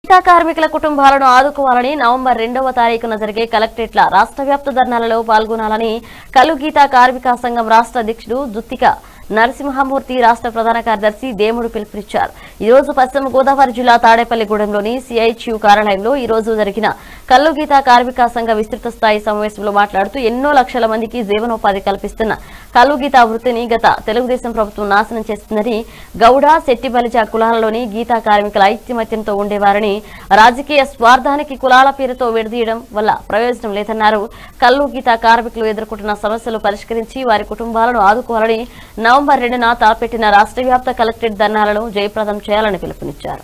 గీతా కార్మికుల కుటుంబాలను ఆదుకోవాలని నవంబర్ రెండవ తారీఖున జరిగే కలెక్టరేట్ల రాష్ట్ర వ్యాప్త ధర్నాలలో పాల్గొనాలని కలు గీతా కార్మిక సంఘం రాష్ట్ర అధ్యక్షుడు జుత్తిక నరసింహమూర్తి రాష్ట్ర ప్రధాన కార్యదర్శి దేముడు పిలుపునిచ్చారు ఈ రోజు పశ్చిమ గోదావరి జిల్లా తాడేపల్లిగూడెంలోని సిఐటియు కార్యాలయంలో ఈ రోజు జరిగిన కల్లు గీతా కార్మిక సంఘ విస్తృత స్థాయి సమావేశంలో మాట్లాడుతూ ఎన్నో లక్షల మందికి జీవనోపాధి కల్పిస్తున్న కల్లు గీతా వృత్తిని గత తెలుగుదేశం ప్రభుత్వం నాశనం చేస్తుందని గౌడ శెట్టి బలిజ కులాలలోని గీతా కార్మికుల ఐక్యమత్యంతో ఉండేవారని రాజకీయ స్వార్థానికి కులాల పేరుతో విడదీయడం వల్ల ప్రయోజనం లేదన్నారు కల్లు గీతా కార్మికులు ఎదుర్కొంటున్న సమస్యలు పరిష్కరించి వారి కుటుంబాలను ఆదుకోవాలని నవంబర్ రెండున తలపెట్టిన రాష్ట్ర వ్యాప్త కలెక్టరేట్ ధర్నాలను జయప్రదం చేయాలని పిలుపునిచ్చారు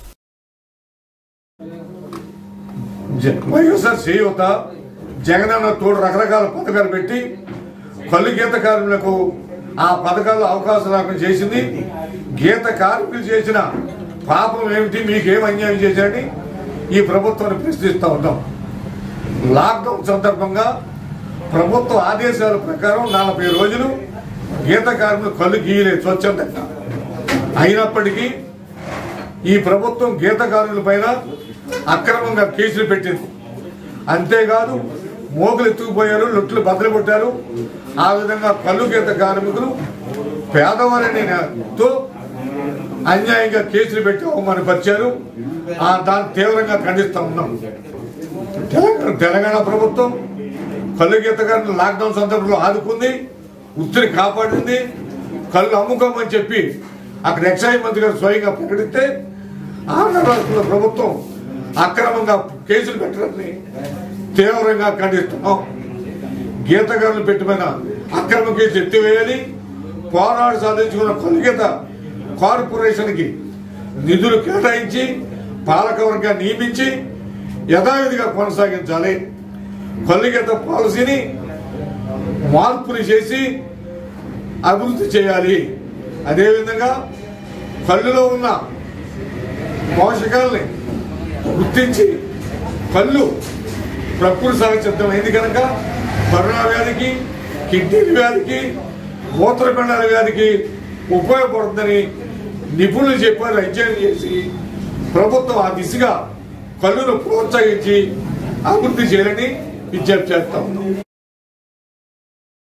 జ- వైఎస్ఆర్ చేయూత జగనన్న తోడు రకరకాల పథకాలు పెట్టి కళ్ళు గీత కార్మికులకు ఆ పథకాల్లో అవకాశం లేకుండా చేసింది గీత కార్మికులు చేసిన పాపం ఏమిటి మీకేం అన్యాయం చేశారని ఈ ప్రభుత్వాన్ని ప్రశ్నిస్తూ ఉంటాం లాక్డౌన్ సందర్భంగా ప్రభుత్వ ఆదేశాల ప్రకారం నలభై రోజులు గీత కార్మికులు కళ్ళు గీయలేదు స్వచ్ఛందంగా అయినప్పటికీ ఈ ప్రభుత్వం గీత కార్మికుల పైన అక్రమంగా కేసులు పెట్టింది అంతేకాదు మోగులు ఎత్తుకుపోయారు లొట్లు బద్దలు కొట్టారు ఆ విధంగా కళ్ళు గీత కార్మికులు పేదవారిని తో అన్యాయంగా కేసులు పెట్టి అవమానపరిచారు ఆ దాన్ని తీవ్రంగా ఖండిస్తా ఉన్నాం తెలంగాణ తెలంగాణ ప్రభుత్వం కళ్ళు గీత కార్మికులు లాక్డౌన్ సందర్భంలో ఆదుకుంది వృత్తిని కాపాడింది కళ్ళు అమ్ముకోమని చెప్పి అక్కడ ఎక్సైజ్ మంత్రి గారు స్వయంగా ప్రకటిస్తే ఆంధ్ర రాష్ట్రంలో ప్రభుత్వం అక్రమంగా కేసులు పెట్టడాన్ని తీవ్రంగా ఖండిస్తున్నాం గీతగారులు పెట్టిన అక్రమ కేసులు ఎత్తివేయాలి పోరాడు సాధించుకున్న కొలిగీత కార్పొరేషన్కి నిధులు కేటాయించి పాలకవర్గాన్ని నియమించి యథావిధిగా కొనసాగించాలి కొల్లిగీత పాలసీని మార్పులు చేసి అభివృద్ధి చేయాలి అదేవిధంగా కళ్ళులో ఉన్న పోషకాలని గుర్తించి కళ్ళు ప్రకృతి సహసిద్ధమైంది కనుక కరోనా వ్యాధికి కిడ్నీ వ్యాధికి మూత్రపిండాల వ్యాధికి ఉపయోగపడుతుందని నిపుణులు చెప్పారు అధ్యయనం చేసి ప్రభుత్వం ఆ దిశగా కళ్ళును ప్రోత్సహించి అభివృద్ధి చేయాలని విజ్ఞప్తి చేస్తా ఉన్నాం